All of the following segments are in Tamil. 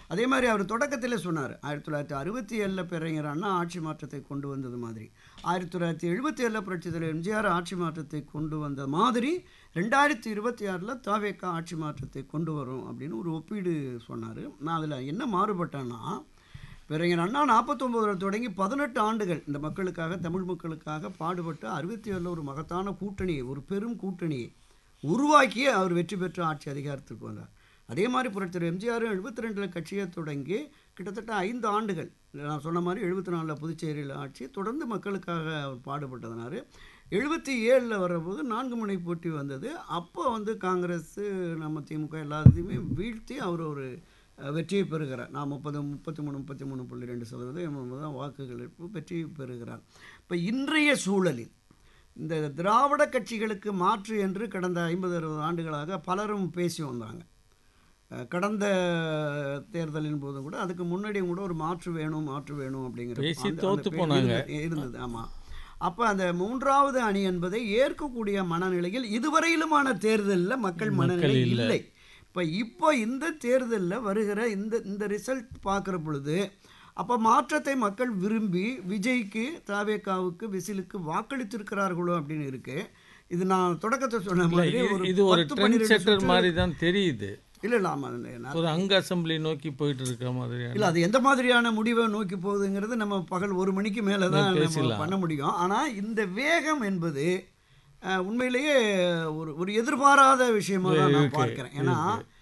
அதே மாதிரி அவர் தொடக்கத்தில் சொன்னார் ஆயிரத்தி தொள்ளாயிரத்தி அறுபத்தி ஏழில் பெருங்கிற அண்ணா ஆட்சி மாற்றத்தை கொண்டு வந்தது மாதிரி ஆயிரத்தி தொள்ளாயிரத்தி எழுபத்தி ஏழில் புரட்சித்தலைவர் எம்ஜிஆர் ஆட்சி மாற்றத்தை கொண்டு வந்த மாதிரி ரெண்டாயிரத்தி இருபத்தி ஆறில் தாவேக்கா ஆட்சி மாற்றத்தை கொண்டு வரும் அப்படின்னு ஒரு ஒப்பீடு சொன்னார் நான் அதில் என்ன மாறுபட்டேன்னா பெருங்கர் அண்ணா நாற்பத்தொம்போதில் தொடங்கி பதினெட்டு ஆண்டுகள் இந்த மக்களுக்காக தமிழ் மக்களுக்காக பாடுபட்டு அறுபத்தி ஏழில் ஒரு மகத்தான கூட்டணியை ஒரு பெரும் கூட்டணியை உருவாக்கி அவர் வெற்றி பெற்று ஆட்சி அதிகாரத்துக்கு வந்தார் அதே மாதிரி புரட்சித்தலைவர் எம்ஜிஆர் எழுபத்தி ரெண்டில் கட்சியை தொடங்கி கிட்டத்தட்ட ஐந்து ஆண்டுகள் நான் சொன்ன மாதிரி எழுபத்தி நாலில் புதுச்சேரியில் ஆட்சி தொடர்ந்து மக்களுக்காக அவர் பாடுபட்டதனார் எழுபத்தி ஏழில் வரும்போது நான்கு முனை போட்டி வந்தது அப்போ வந்து காங்கிரஸ் நம்ம திமுக எல்லாத்தையுமே வீழ்த்தி அவர் ஒரு அஹ், வெற்றியை பெறுகிறார் நான் முப்பது முப்பத்தி மூணு முப்பத்தி மூணு புள்ளி ரெண்டு சதவீதம் தான் வாக்குகள் எடுப்பு வெற்றி பெறுகிறார் இப்போ இன்றைய சூழலில் இந்த திராவிட கட்சிகளுக்கு மாற்று என்று கடந்த ஐம்பது அறுபது ஆண்டுகளாக பலரும் பேசி வந்தாங்க அஹ், கடந்த தேர்தலின் போது கூட அதுக்கு முன்னாடியும் கூட ஒரு மாற்று வேணும் மாற்று வேணும் அப்படிங்கிற பேசி அந்த- அந்த தோத்து பே- போனாங்க. இருந்தது, இருந்தது ஆமாம் அப்போ அந்த மூன்றாவது அணி என்பதை ஏற்கக்கூடிய மனநிலையில் இதுவரையிலுமான தேர்தலில் மக்கள் மனநிலை இல்ல. இல்லை இப்போ இப்போ இந்த தேர்தலில் வருகிற இந்த இந்த ரிசல்ட் பார்க்குற பொழுது அப்போ மாற்றத்தை மக்கள் விரும்பி விஜய்க்கு தாவேக்காவுக்கு விசிலுக்கு வாக்களித்திருக்கிறார்களோ அப்படின்னு இருக்கு இது நான் தொடக்கத்தை சொன்ன இல்ல, மாதிரி இது- ஒரு இது ஒரு பத்து, ட்ரெண்ட் பன்னிரெண்டு செட்டர் சுற்று- மாதிரி தான் தெரியுது இல்ல இல்ல ஆமா இல்ல, நான் ஒரு அங்க அசம்பிளி நோக்கி போயிட்டு இருக்கிற மாதிரியான இல்ல அது எந்த மாதிரியான முடிவை நோக்கி போகுதுங்கிறது நம்ம பகல் ஒரு மணிக்கு மேலே தான் நம்ம பேசலாம். பண்ண முடியும் ஆனா இந்த வேகம் என்பது அஹ், உண்மையிலேயே ஒரு ஒரு எதிர்பாராத விஷயமா தான் நான் இருக்கு, பார்க்கிறேன் ஏன்னா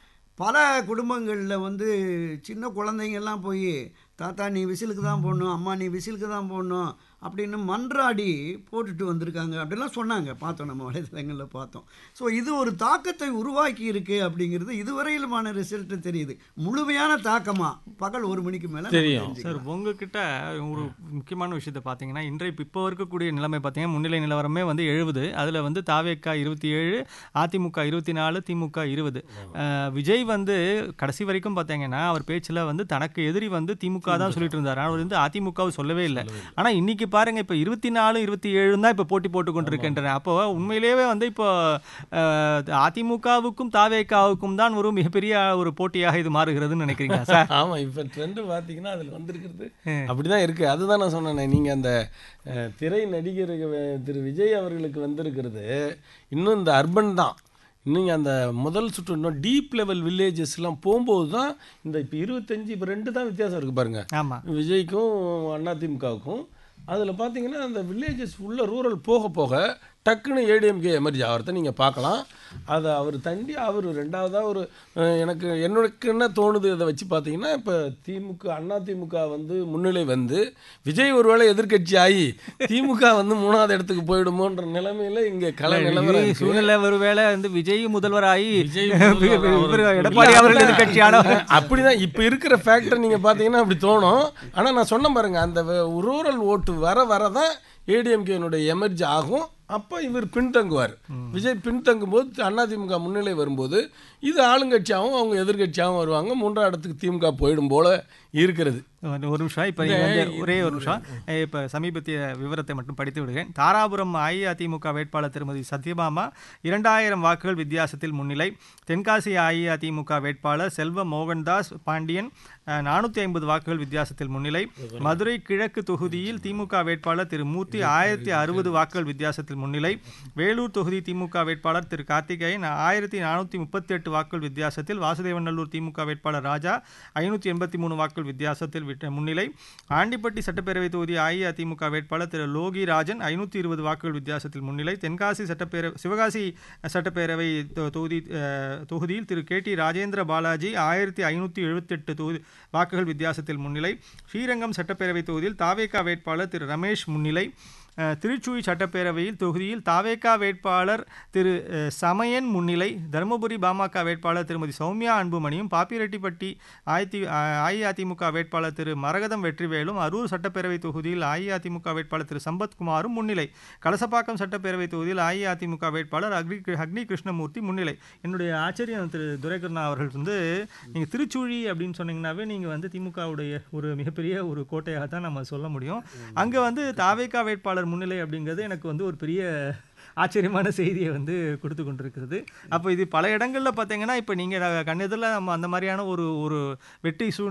பல குடும்பங்களில் வந்து சின்ன குழந்தைங்க எல்லாம் போய் தாத்தா நீ விசிலுக்கு தான் போடணும் அம்மா நீ விசிலுக்கு தான் போடணும் அப்படின்னு மன்றாடி போட்டுட்டு வந்திருக்காங்க அப்படிலாம் சொன்னாங்க பார்த்தோம் நம்ம வலைதளங்களில் பார்த்தோம் ஸோ இது ஒரு தாக்கத்தை உருவாக்கி இருக்கு அப்படிங்கிறது இதுவரையிலுமான ரிசல்ட் தெரியுது முழுமையான தாக்கமா பகல் ஒரு மணிக்கு மேலே தெரியும். சார் உங்ககிட்ட ஒரு முக்கியமான விஷயத்தை பார்த்தீங்கன்னா இன்றைய இப்போ இருக்கக்கூடிய நிலைமை பார்த்தீங்கன்னா முன்னிலை நிலவரமே வந்து எழுபது அதில் வந்து தாவேக்கா இருபத்தி ஏழு அதிமுக இருபத்தி நாலு திமுக இருபது விஜய் வந்து கடைசி வரைக்கும் பார்த்தீங்கன்னா அவர் பேச்சில் வந்து தனக்கு எதிரி வந்து திமுக தான் சொல்லிட்டு இருந்தார் ஆனால் அவர் வந்து அதிமுகவை சொல்லவே இல்லை ஆனால் இன்னைக்கு பாருங்க இப்போ இருபத்தி நாலு இருபத்தி ஏழு தான் இப்போ போட்டி போட்டு கொண்டிருக்கின்றன அப்போ உண்மையிலேயே வந்து இப்போ அஹ், அதிமுகவுக்கும் தாவேக்காவுக்கும் தான் ஒரு மிகப்பெரிய ஒரு போட்டியாக இது மாறுகிறதுன்னு நினைக்கிறீங்களா சார் ஆமா இப்ப ட்ரெண்ட் பாத்தீங்கன்னா அதுல வந்திருக்கிறது அப்படிதான் இருக்கு அதுதான் நான் சொன்னேன் நீங்க அந்த அஹ், திரை நடிகர் அஹ், திரு விஜய் அவர்களுக்கு வந்திருக்கிறது இன்னும் இந்த அர்பன் தான் இன்னும் அந்த முதல் சுற்று இன்னும் டீப் லெவல் வில்லேஜஸ்லாம் போகும்போது தான் இந்த இப்போ இருபத்தஞ்சு இப்போ ரெண்டு தான் வித்தியாசம் இருக்கு பாருங்க ஆமா விஜய்க்கும் அதிமுகவுக்கும் அதில் பார்த்தீங்கன்னா அந்த வில்லேஜஸ் உள்ள ரூரல் போக போக டக்குன்னு ஏடிஎம்கே எமர்ஜி ஆகிறத நீங்கள் பார்க்கலாம் அதை அவர் தண்டி அவர் ரெண்டாவதாக ஒரு அஹ், எனக்கு என்னோடக்கு என்ன தோணுது அதை வச்சு பார்த்தீங்கன்னா இப்போ திமுக அண்ணா திமுக வந்து முன்னிலை வந்து விஜய் ஒருவேளை எதிர்க்கட்சி ஆகி திமுக வந்து மூணாவது இடத்துக்கு போயிடுமோன்ற நிலைமையில இங்கே கல நிலவரம் விஜய் இருக்கு. சூழ்நிலை ஒருவேளை வந்து விஜய் முதல்வராகி விஜய் இவர் முதல்வராக எடப்பாடி அவர்கள் எதிர்கட்சியான அப்படிதான் இப்ப இருக்கிற ஃபேக்டர் நீங்க பாத்தீங்கன்னா அப்படி தோணும் ஆனா நான் சொன்ன பாருங்க அந்த ரூரல் ஓட்டு வர வரதான் ஏடிஎம்கேனுடைய எமர்ஜி ஆகும் அப்போ இவர் பின்தங்குவார் விஜய் பின்தங்கும் போது அதிமுக முன்னிலை வரும்போது இது ஆளுங்கட்சியாகவும் அவங்க எதிர்கட்சியாகவும் வருவாங்க மூன்றாம் இடத்துக்கு திமுக போயிடும் போல இருக்கிறது ஒரு ஒரு நிமிஷம் இப்போ நீங்கள் வந்து ஒரே ஒரு நிமிஷம் இப்போ சமீபத்திய விவரத்தை மட்டும் படித்து விடுகிறேன் தாராபுரம் அஇஅதிமுக வேட்பாளர் திருமதி சத்யபாமா இரண்டாயிரம் வாக்குகள் வித்தியாசத்தில் முன்னிலை தென்காசி அஇஅதிமுக வேட்பாளர் செல்வ மோகன்தாஸ் பாண்டியன் நானூற்றி ஐம்பது வாக்குகள் வித்தியாசத்தில் முன்னிலை மதுரை கிழக்கு தொகுதியில் திமுக வேட்பாளர் திரு மூர்த்தி ஆயிரத்தி அறுபது வாக்குகள் வித்தியாசத்தில் முன்னிலை வேலூர் தொகுதி திமுக வேட்பாளர் திரு கார்த்திகேயன் ஆயிரத்தி நானூற்றி முப்பத்தி எட்டு வாக்குகள் வித்தியாசத்தில் வாசுதேவநல்லூர் திமுக வேட்பாளர் ராஜா ஐநூற்றி எண்பத்தி மூணு வாக்குகள் வித்தியாசத்தில் விட்ட முன்னிலை ஆண்டிப்பட்டி சட்டப்பேரவை தொகுதி அஇஅதிமுக வேட்பாளர் திரு லோகி ராஜன் ஐநூற்றி இருபது வாக்குகள் வித்தியாசத்தில் முன்னிலை தென்காசி சட்டப்பேரவை சிவகாசி சட்டப்பேரவை தொ- தொகுதி அஹ், தொகுதியில் திரு கே டி ராஜேந்திர பாலாஜி ஆயிரத்தி ஐநூற்றி எழுபத்தெட்டு தொகுதி வாக்குகள் வித்தியாசத்தில் முன்னிலை ஸ்ரீரங்கம் சட்டப்பேரவை தொகுதியில் தாவேகா வேட்பாளர் திரு ரமேஷ் முன்னிலை அஹ், திருச்சுழி சட்டப்பேரவையில் தொகுதியில் தாவேகா வேட்பாளர் திரு அஹ், சமயன் முன்னிலை தருமபுரி பாமக வேட்பாளர் திருமதி சௌமியா அன்புமணியும் பாப்பிரெட்டிப்பட்டி அஇதி அஹ், அஇஅதிமுக வேட்பாளர் திரு மரகதம் வெற்றிவேலும் அரூர் சட்டப்பேரவை தொகுதியில் அஇஅதிமுக வேட்பாளர் திரு சம்பத்குமாரும் முன்னிலை கலசப்பாக்கம் சட்டப்பேரவை தொகுதியில் அஇஅதிமுக வேட்பாளர் அக்னி அக்னி கிருஷ்ணமூர்த்தி முன்னிலை என்னுடைய ஆச்சரியம் திரு துரைகருணா அவர்கள் வந்து நீங்கள் திருச்சுழி அப்படின்னு சொன்னீங்கன்னாவே நீங்கள் வந்து திமுகவுடைய ஒரு மிகப்பெரிய ஒரு கோட்டையாக தான் நம்ம சொல்ல முடியும் அங்கே வந்து தாவேகா வேட்பாளர் முன்னிலை அப்படிங்கிறது எனக்கு வந்து ஒரு பெரிய ஆச்சரியமான செய்தியை வந்து கொடுத்து கொண்டிருக்கிறது அப்போ இது பல இடங்களில் பார்த்தீங்கன்னா இப்போ நீங்கள் கண்ணெதிரில் நம்ம அந்த மாதிரியான ஒரு ஒரு வெற்றி சூழ்